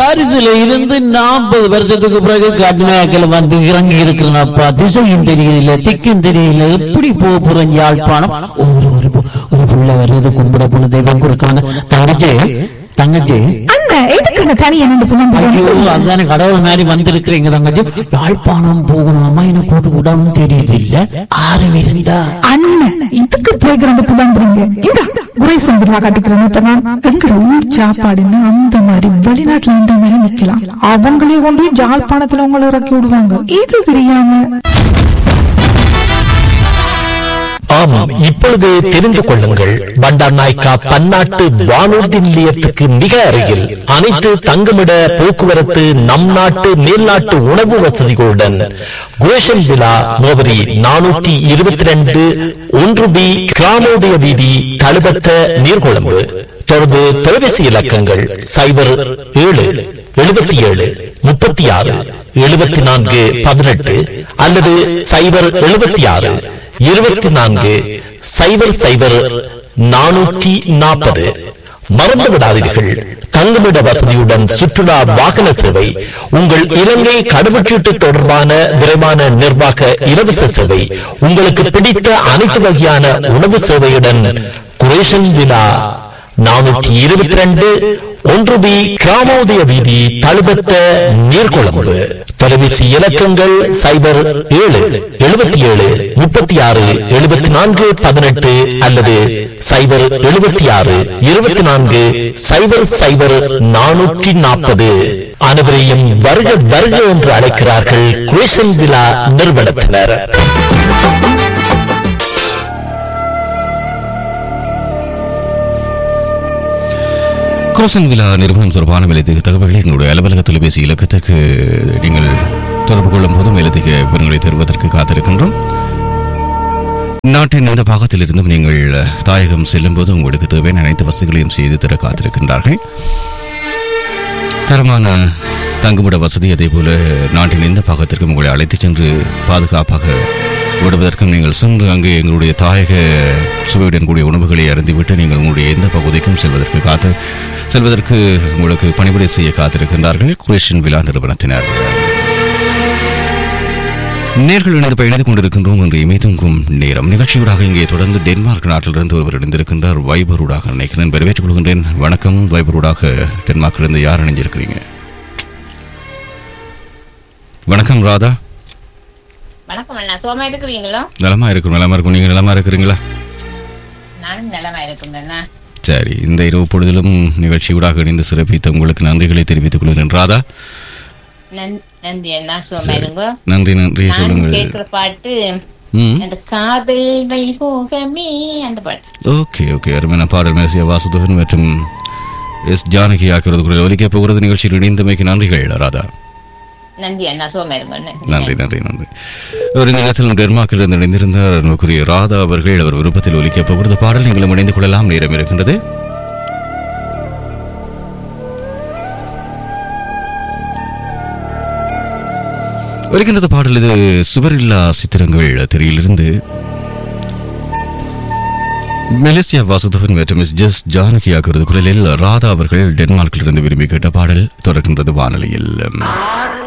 பாரிஸ்ல இருந்து நாற்பது வருஷத்துக்கு பிறகு கடுமையாக்கல வந்து இறங்கி இருக்கிறனப்பா திசையும் தெரியல திக்கும் தெரியல எப்படி போக போறேன் யாழ்ப்பாணம் ஒரு ஒரு பு- ஒரு புள்ள வருது கும்பிட போன தெய்வம் குறுக்கான தங்கச்சி தங்கச்சி அண்ணா எதுக்கு தனியா நின்று புலம்புறீங்க ஐயோ அதுதானே கடவுள் மாதிரி வந்திருக்கிறீங்க தங்கச்சி யாழ்ப்பாணம் போகணும் அம்மா என்ன கூட்டு கூடாம தெரியுது இல்ல ஆறு இருந்தா அண்ணன் இதுக்கு போய் கிடந்து புலம்புறீங்க இந்த குறை சந்திரா காட்டிக்கிறேன் எங்கட ஊர் சாப்பாடுன்னா அந்த மாதிரி வெளிநாட்டுல இந்த மாதிரி நிக்கலாம் அவங்களே கொண்டு போய் ஜாழ்ப்பாணத்துல உங்களை இறக்கி விடுவாங்க இது தெரியாம ஆமாம் இப்பொழுது தெரிந்து கொள்ளுங்கள் பண்டார் நாய்க்கா பன்னாட்டு வானூர்தி நிலையத்துக்கு மிக அருகில் அனைத்து தங்குமிட போக்குவரத்து நம் நாட்டு மேல்நாட்டு உணவு வசதிகளுடன் குரேஷன் விழா முகவரி நானூற்றி இருபத்தி ரெண்டு ஒன்று பி கிராமோதய வீதி தழுபத்த நீர்கொழும்பு தொடர்பு தொலைபேசி இலக்கங்கள் சைபர் ஏழு எழுபத்தி ஏழு முப்பத்தி ஆறு எழுபத்தி நான்கு பதினெட்டு அல்லது சைபர் எழுபத்தி ஆறு இருபத்தி நான்கு சைபர் சைபர் நானூற்றி நாற்பது மறந்து விடாதீர்கள் தங்குமிட வசதியுடன் சுற்றுலா வாகன சேவை உங்கள் இலங்கை கடவுச்சீட்டு தொடர்பான விரைவான நிர்வாக இலவச சேவை உங்களுக்கு பிடித்த அனைத்து வகையான உணவு சேவையுடன் குரேஷன் விழா நானூற்றி இருபத்தி ரெண்டு ஒன்று பி கிராமோதய வீதி தழுபத்த நீர்கொழும்பு தொலைபேசி இலக்கங்கள் சைபர் ஏழு எழுபத்தி ஏழு முப்பத்தி ஆறு எழுபத்தி நான்கு பதினெட்டு அல்லது சைபர் எழுபத்தி ஆறு இருபத்தி நான்கு சைபர் சைபர் நானூற்றி நாற்பது அனைவரையும் வருக வருக என்று அழைக்கிறார்கள் குரேஷன் விழா நிறுவனத்தினர் குரோசன் விழா நிறுவனம் தொடர்பான மேலதிக தகவல்களை எங்களுடைய அலுவலக தொலைபேசி இலக்கத்திற்கு நீங்கள் தொடர்பு கொள்ளும் போது மேலதிக விவரங்களை தருவதற்கு காத்திருக்கின்றோம் நாட்டின் இந்த பாகத்திலிருந்தும் நீங்கள் தாயகம் செல்லும் போது உங்களுக்கு தேவையான அனைத்து வசதிகளையும் செய்து தர காத்திருக்கின்றார்கள் தரமான தங்குமிட வசதி அதே போல நாட்டின் எந்த பாகத்திற்கும் உங்களை அழைத்துச் சென்று பாதுகாப்பாக விடுவதற்கும் நீங்கள் சென்று அங்கே எங்களுடைய தாயக சுவையுடன் கூடிய உணவுகளை அருந்திவிட்டு நீங்கள் உங்களுடைய எந்த பகுதிக்கும் செல்வதற்கு காத்து செல்வதற்கு உங்களுக்கு பணிபுரை செய்ய காத்திருக்கின்றார்கள் குரேஷன் விழா நிறுவனத்தினர் நேர்கள் இணைந்து பயணித்துக் கொண்டிருக்கின்றோம் என்று இமைதங்கும் நேரம் நிகழ்ச்சியூடாக இங்கே தொடர்ந்து டென்மார்க் நாட்டிலிருந்து ஒருவர் இணைந்திருக்கின்றார் வைபரூடாக நினைக்கிறேன் வரவேற்றுக் கொள்கின்றேன் வணக்கம் வைபரூடாக டென்மார்க்கிலிருந்து யார் இணைஞ்சிருக்கிறீங்க வணக்கம் ராதா வணக்கம் அண்ணா சோமா இருக்கிறீங்களோ நலமா இருக்கும் நலமா இருக்கும் நீங்க நலமா இருக்கிறீங்களா நானும் நலமா இருக்குங்க அண்ணா சரி இந்த இரவு பொழுதிலும் நிகழ்ச்சியூடாக இணைந்து சிறப்பித்த உங்களுக்கு நன்றிகளை தெரிவித்துக் கொள்கிறேன் ராதா நன்- நன்றி அண்ணா சோமா இருங்க நன்றி நன்றி நான் சொல்லுங்கள் கேட்கிற பாட்டு ம் அந்த காதல் வைபோகமே அந்த பாட்டு ஓகே ஓகே அருமையான பாடல் மேசியா வாசுதேவன் மற்றும் எஸ் ஜானகி ஆகியோரது ஒலிக்க போகிறது நிகழ்ச்சியில் இணைந்தமைக்கு நன்றிகள் ராதா நன்றி அண்ணா சோமா இருங்க நன்றி நன்றி நன்றி அவர் இந்த நேரத்தில் டென்மார்க்கில் இருந்து இணைந்திருந்தார் அன்புக்குரிய ராதா அவர்கள் அவர் விருப்பத்தில் ஒலிக்க போகிறது பாடல் நீங்களும் இணைந்து கொள்ளலாம் நேரம் இருக்கின்றது வருகின்றது பாடல் இது சுவரில்லா சித்திரங்கள் திரையிலிருந்து மெலிசியா வாசுதவன் மற்றும் எஸ் ஜஸ் ஜானகி ஆகிறது குரலில் ராதா அவர்கள் டென்மார்க்கில் இருந்து விரும்பி கேட்ட பாடல் தொடர்கின்றது வானொலியில் ஆறு